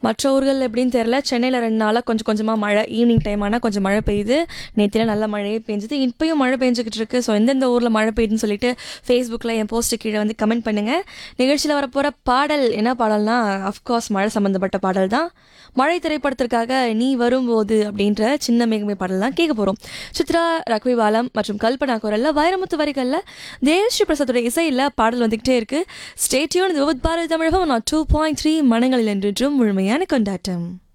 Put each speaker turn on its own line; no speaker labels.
மற்ற ஊர்கள் எப்படின்னு தெரியல சென்னையில் ரெண்டு நாளாக கொஞ்சம் கொஞ்சமாக மழை ஈவினிங் டைம் ஆனால் கொஞ்சம் மழை பெய்யுது நேற்றுல நல்ல மழையே பெஞ்சுது இப்பயும் மழை பெஞ்சுக்கிட்டு இருக்கு ஸோ எந்தெந்த ஊரில் மழை பெய்யுதுன்னு சொல்லிட்டு ஃபேஸ்புக்கில் என் போஸ்ட்டு கீழே வந்து கமெண்ட் பண்ணுங்கள் நிகழ்ச்சியில் வரப்போகிற பாடல் என்ன பாடல்னா அஃப்கோர்ஸ் மழை சம்மந்தப்பட்ட பாடல் தான் மழை திரைப்படத்திற்காக நீ வரும்போது அப்படின்ற சின்ன மேகமே பாடல் தான் கேட்க போகிறோம் சித்ரா ரக்வி பாலம் மற்றும் கல்பனா குரலில் வைரமுத்து வரிகளில் தேவஸ்ரீ பிரசாத்தோட இசையில் பாடல் வந்துக்கிட்டே இருக்கு ஸ்டேட்யூன் வித் பாரதி தமிழகம் நான் டூ பாயிண்ட் த்ரீ மனங்களில் என்றும் முழுமையான கொண்டாட்டம்